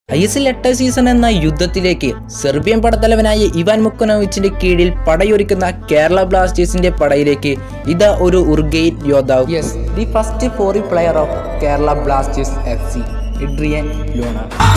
I S L എട്ടാം season എന്ന യുദ്ധത്തിലേക്ക് സെർബിയൻ പടത്തലവനായ ഇവാൻ മുക്കനോവിച്ചിന്റെ കീഴിൽ പടയൊരുക്കുന്ന കേരള ബ്ലാസ്റ്റേഴ്സിന്റെ പടയിലേക്ക് ഇതാ ഒരു ഉറുഗെയിൻ യോദ്ധാവ് yes the first foreign player of Kerala Blasters F C Adrian Luna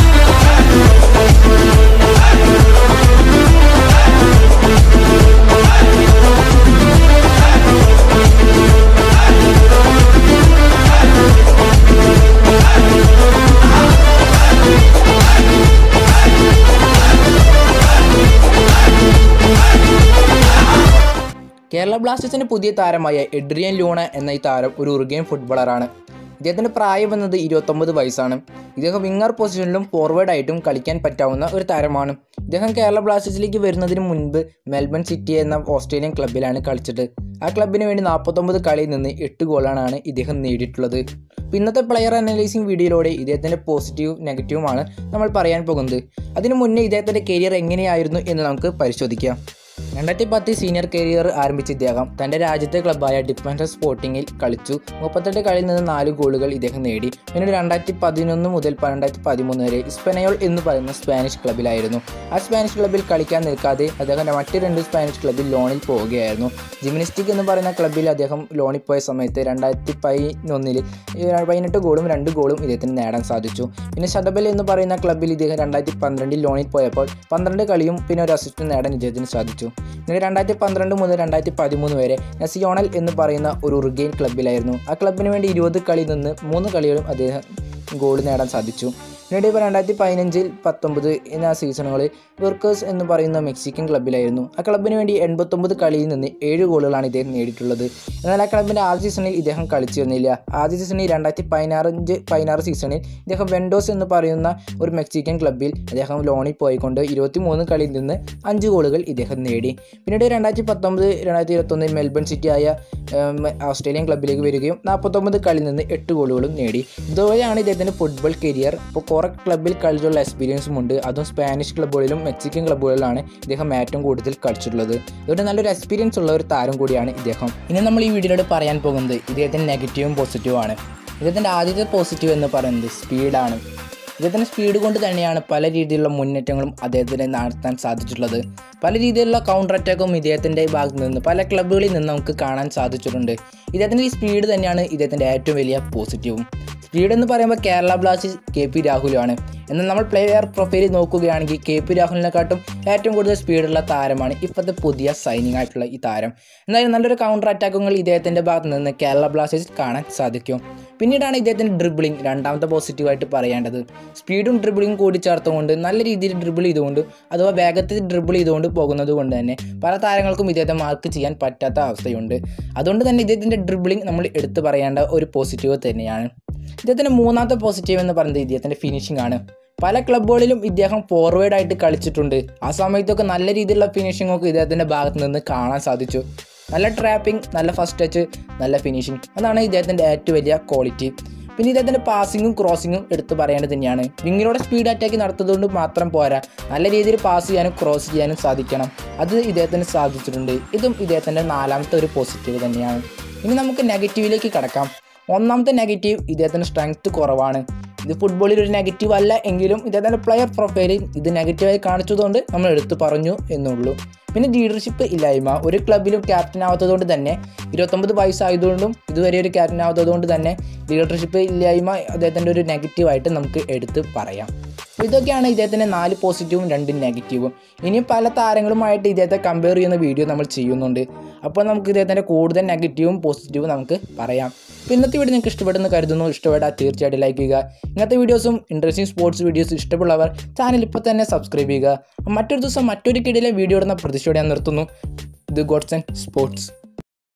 Kerala ബ്ലാസ്റ്റേഴ്സിന്റെ പുതിയ താരമായ എഡ്രിയൻ ലൂണ എന്ന ഈ താരം ഒരു ഉറുഗിയൻ ഫുട്ബോളറാണ് ഇദ്ദേഹത്തിന്റെ പ്രായം എന്നത് ഇരുപത്തൊമ്പത് വയസ്സാണ് ഇദ്ദേഹം വിങ്ങർ പൊസിഷനിലും ഫോർവേഡായിട്ടും കളിക്കാൻ പറ്റാവുന്ന ഒരു താരമാണ് ഇദ്ദേഹം കേരള ബ്ലാസ്റ്റേഴ്സിലേക്ക് വരുന്നതിന് മുൻപ് മെൽബൺ സിറ്റി എന്ന ഓസ്ട്രേലിയൻ ക്ലബ്ബിലാണ് കളിച്ചത് ആ ക്ലബിന് വേണ്ടി നാൽപ്പത്തൊമ്പത് കളിയിൽ നിന്ന് എട്ട് ഗോളാണ് ഇദ്ദേഹം നേടിയിട്ടുള്ളത് അപ്പോൾ ഇന്നത്തെ പ്ലെയർ അനലൈസിംഗ് വീഡിയോയിലൂടെ ഇദ്ദേഹത്തിൻ്റെ പോസിറ്റീവ് നെഗറ്റീവുമാണ് നമ്മൾ പറയാൻ പോകുന്നത് അതിനു മുന്നേ ഇദ്ദേഹത്തിൻ്റെ കരിയർ എങ്ങനെയായിരുന്നു എന്ന് നമുക്ക് പരിശോധിക്കാം രണ്ടായിരത്തി പത്ത് സീനിയർ കരിയർ ആരംഭിച്ച ഇദ്ദേഹം തൻ്റെ രാജ്യത്തെ ക്ലബ്ബായ ഡിഫൻസ് സ്പോർട്ടിങ്ങിൽ കളിച്ചു മുപ്പത്തെട്ട് കളിയിൽ നിന്ന് നാല് ഗോളുകൾ ഇദ്ദേഹം നേടി പിന്നീട് രണ്ടായിരത്തി പതിനൊന്ന് മുതൽ രണ്ടായിരത്തി പതിമൂന്ന് വരെ സ്പെനയോൾ എന്ന് പറയുന്ന സ്പാനിഷ് ക്ലബ്ബിലായിരുന്നു ആ സ്പാനിഷ് ക്ലബ്ബിൽ കളിക്കാൻ നിൽക്കാതെ അദ്ദേഹം മറ്റ് രണ്ട് സ്പാനിഷ് ക്ലബ്ബിൽ ലോണിൽ പോവുകയായിരുന്നു ജിംനസ്റ്റിക് എന്ന് പറയുന്ന ക്ലബ്ബിൽ അദ്ദേഹം ലോണിൽ പോയ സമയത്ത് രണ്ടായിരത്തി പതിനൊന്നിൽ പതിനെട്ട് ഗോളും രണ്ട് ഗോളും ഇദ്ദേഹത്തിന് നേടാൻ സാധിച്ചു പിന്നെ ഷഡബൽ എന്ന് പറയുന്ന ക്ലബ്ബിൽ ഇദ്ദേഹം രണ്ടായിരത്തി പന്ത്രണ്ടിൽ ലോണിൽ പോയപ്പോൾ പന്ത്രണ്ട് കളിയും പിന്നെ ഒരു അസിസ്റ്റ് നേടാൻ ഇദ്ദേഹത്തിന് സാധിച്ചു പിന്നെ രണ്ടായിരത്തി പന്ത്രണ്ട് മുതൽ രണ്ടായിരത്തി പതിമൂന്ന് വരെ നസിയോണൽ എന്ന് പറയുന്ന ഒരു ഉറുഗെയിൻ ക്ലബ്ബിലായിരുന്നു ആ ക്ലബിന് വേണ്ടി ഇരുപത് കളിയിൽ നിന്ന് മൂന്ന് കളികളും അദ്ദേഹം ഗോൾ നേടാൻ സാധിച്ചു പിന്നീട് ഇപ്പോൾ രണ്ടായിരത്തി പതിനഞ്ചിൽ പത്തൊമ്പത് എന്ന സീസണുകളിൽ വർക്കേഴ്സ് എന്ന് പറയുന്ന മെക്സിക്കൻ ക്ലബ്ബിലായിരുന്നു ആ ക്ലബിന് വേണ്ടി എൺപത്തൊമ്പത് കളിയിൽ നിന്ന് ഏഴ് ഗോളുകളാണ് ഇദ്ദേഹം നേടിയിട്ടുള്ളത് എന്നാൽ ആ ക്ലബിൻ്റെ ആദ്യ സീസണിൽ ഇദ്ദേഹം കളിച്ചിരുന്നില്ല ആദ്യ സീസണിൽ രണ്ടായിരത്തി പതിനാറഞ്ച് പതിനാറ് സീസണിൽ ഇദ്ദേഹം വെൻഡോസ് എന്ന് പറയുന്ന ഒരു മെക്സിക്കൻ ക്ലബ്ബിൽ അദ്ദേഹം ലോണിൽ പോയിക്കൊണ്ട് ഇരുപത്തി മൂന്ന് കളിയിൽ നിന്ന് അഞ്ച് ഗോളുകൾ ഇദ്ദേഹം നേടി പിന്നീട് രണ്ടായിരത്തി പത്തൊമ്പത് രണ്ടായിരത്തി ഇരുപത്തൊന്നിൽ മെൽബൺ സിറ്റി ആയ ഉം, ഓസ്ട്രേലിയൻ ക്ലബ്ബിലേക്ക് വരികയും നാൽപ്പത്തൊമ്പത് കളിയിൽ നിന്ന് എട്ട് ഗോളുകളും നേടി ഇതുവരെയാണ് ഇദ്ദേഹത്തിൻ്റെ ഫുട്ബോൾ കരിയർ ഇപ്പോൾ കുറേ ക്ലബ്ബിൽ കളിച്ചുള്ള എക്സ്പീരിയൻസും ഉണ്ട് അതും സ്പാനിഷ് ക്ലബ്ബുകളിലും മെക്സിക്കൻ ക്ലബ്ബുകളിലാണ് ഇദ്ദേഹം ഏറ്റവും കൂടുതൽ കളിച്ചിട്ടുള്ളത് അതുകൊണ്ട് നല്ലൊരു എക്സ്പീരിയൻസ് ഉള്ള ഒരു താരം കൂടിയാണ് ഇദ്ദേഹം ഇനി നമ്മൾ ഈ വീഡിയോയിലൂടെ പറയാൻ പോകുന്നത് ഇദ്ദേഹത്തിൻ്റെ നെഗറ്റീവും പോസിറ്റീവും ആണ് ഇദ്ദേഹത്തിൻ്റെ ആദ്യത്തെ പോസിറ്റീവ് എന്ന് പറയുന്നത് സ്പീഡാണ് ഇദ്ദേഹത്തിൻ്റെ സ്പീഡ് കൊണ്ട് തന്നെയാണ് പല രീതിയിലുള്ള മുന്നേറ്റങ്ങളും അദ്ദേഹത്തിന് നടത്താൻ സാധിച്ചിട്ടുള്ളത് പല രീതിയിലുള്ള കൗണ്ടർ അറ്റാക്കും ഇദ്ദേഹത്തിൻ്റെ ഭാഗത്ത് നിന്ന് പല ക്ലബ്ബുകളിൽ നിന്ന് നമുക്ക് കാണാൻ സാധിച്ചിട്ടുണ്ട് ഇദ്ദേഹത്തിൻ്റെ ഈ സ്പീഡ് തന്നെയാണ് ഇദ്ദേഹത്തിൻ്റെ ഏറ്റവും വലിയ പോസിറ്റീവും സ്പീഡ് എന്ന് പറയുമ്പോൾ കേരള ബ്ലാസ്റ്റേഴ്സ് കെ പി രാഹുലാണ് എന്നാൽ നമ്മൾ പ്ലെയർ പ്രൊഫൈലിൽ നോക്കുകയാണെങ്കിൽ കെ പി രാഹുലിനെക്കാട്ടും ഏറ്റവും കൂടുതൽ സ്പീഡുള്ള താരമാണ് ഇപ്പോഴത്തെ പുതിയ സൈനിങ് ആയിട്ടുള്ള ഈ താരം എന്നാലും നല്ലൊരു കൗണ്ടർ അറ്റാക്കുകൾ ഇദ്ദേഹത്തിൻ്റെ ഭാഗത്ത് നിന്ന് കേരള ബ്ലാസ്റ്റേഴ്സിൽ കാണാൻ സാധിക്കും പിന്നീടാണ് ഇദ്ദേഹത്തിൻ്റെ ഡ്രിബിളിംഗ് രണ്ടാമത്തെ പോസിറ്റീവായിട്ട് പറയേണ്ടത് സ്പീഡും ഡ്രിബിളിംഗ് കൂടി ചേർത്തുകൊണ്ട് നല്ല രീതിയിൽ ഡ്രിബിൾ ചെയ്തുകൊണ്ട് അഥവാ വേഗത്തിൽ ഡ്രിബിൾ ചെയ്തുകൊണ്ട് പോകുന്നത് കൊണ്ട് തന്നെ പല താരങ്ങൾക്കും ഇദ്ദേഹത്തെ മാർക്ക് ചെയ്യാൻ പറ്റാത്ത അവസ്ഥയുണ്ട് അതുകൊണ്ട് തന്നെ ഇദ്ദേഹത്തിൻ്റെ ഡ്രിബിളിംഗ് നമ്മൾ എടുത്തു പറയേണ്ട ഒരു പോസിറ്റീവ് തന്നെയാണ് ഇദ്ദേഹത്തിൻ്റെ മൂന്നാമത്തെ പോസിറ്റീവ് എന്ന് പറയുന്നത് ഇദ്ദേഹത്തിൻ്റെ ഫിനിഷിംഗ് ആണ് പല ക്ലബ്ബുകളിലും ഇദ്ദേഹം ഫോർവേഡ് ആയിട്ട് കളിച്ചിട്ടുണ്ട് ആ സമയത്തൊക്കെ നല്ല രീതിയിലുള്ള ഫിനിഷിംഗ് ഒക്കെ ഇദ്ദേഹത്തിൻ്റെ ഭാഗത്ത് നിന്ന് കാണാൻ സാധിച്ചു നല്ല ട്രാപ്പിംഗ് നല്ല ഫസ്റ്റ് ടച്ച് നല്ല ഫിനിഷിംഗ് അതാണ് ഇദ്ദേഹത്തിൻ്റെ ഏറ്റവും വലിയ ക്വാളിറ്റി പിന്നെ ഇദ്ദേഹത്തിൻ്റെ പാസിങ്ങും ക്രോസിങ്ങും എടുത്തു പറയേണ്ടത് തന്നെയാണ് വിങ്ങിലൂടെ സ്പീഡ് അറ്റാക്ക് നടത്തുന്നതുകൊണ്ട് മാത്രം പോരാ നല്ല രീതിയിൽ പാസ് ചെയ്യാനും ക്രോസ് ചെയ്യാനും സാധിക്കണം അത് ഇദ്ദേഹത്തിന് സാധിച്ചിട്ടുണ്ട് ഇതും ഇദ്ദേഹത്തിൻ്റെ നാലാമത്തെ ഒരു പോസിറ്റീവ് തന്നെയാണ് ഇനി നമുക്ക് നെഗറ്റീവിലേക്ക് കടക്കാം ഒന്നാമത്തെ നെഗറ്റീവ് ഇദ്ദേഹത്തിൻ്റെ സ്ട്രെങ്ത് കുറവാണ് ഇത് ഫുട്ബോളിൽ ഒരു നെഗറ്റീവ് അല്ല എങ്കിലും ഇദ്ദേഹത്തിൻ്റെ പ്ലെയർ പ്രൊഫൈലിൽ ഇത് നെഗറ്റീവായി കാണിച്ചതുകൊണ്ട് നമ്മൾ എടുത്തു പറഞ്ഞു എന്നുള്ളൂ പിന്നെ ലീഡർഷിപ്പ് ഇല്ലായ്മ ഒരു ക്ലബിലും ക്യാപ്റ്റൻ ആവാത്തതുകൊണ്ട് തന്നെ ഇരുപത്തൊമ്പത് വയസ്സായതുകൊണ്ടും ഇതുവരെ ഒരു ക്യാപ്റ്റൻ ആവാത്തതുകൊണ്ട് തന്നെ ലീഡർഷിപ്പ് ഇല്ലായ്മ അദ്ദേഹത്തിൻ്റെ ഒരു നെഗറ്റീവായിട്ട് നമുക്ക് എടുത്ത് പറയാം അപ്പോൾ ഇതൊക്കെയാണ് ഇദ്ദേഹത്തിൻ്റെ നാല് പോസിറ്റീവും രണ്ട് നെഗറ്റീവും ഇനിയും പല താരങ്ങളുമായിട്ട് ഇദ്ദേഹത്തെ കമ്പയർ ചെയ്യുന്ന വീഡിയോ നമ്മൾ ചെയ്യുന്നുണ്ട് അപ്പോൾ നമുക്ക് ഇദ്ദേഹത്തിൻ്റെ കൂടുതൽ നെഗറ്റീവും പോസിറ്റീവും നമുക്ക് പറയാം അപ്പോൾ ഇന്നത്തെ വീഡിയോ നിങ്ങൾക്ക് ഇഷ്ടപ്പെടുന്നു കരുതുന്നു ഇഷ്ടപ്പെട്ടാൽ തീർച്ചയായിട്ടും ലൈക്ക് ചെയ്യുക ഇങ്ങനത്തെ വീഡിയോസും ഇൻട്രസ്റ്റിംഗ് സ്പോർട്സ് വീഡിയോസ് ഇഷ്ടമുള്ളവർ ചാനൽ ഇപ്പോൾ തന്നെ സബ്സ്ക്രൈബ് ചെയ്യുക മറ്റൊരു ദിവസം മറ്റൊരു കിടിലെ വീഡിയോ ഇടുന്ന പ്രതീക്ഷയോടെ ഞാൻ നിർത്തുന്നു ഇത് ഗോഡ്സ് ആൻഡ് സ്പോർട്സ്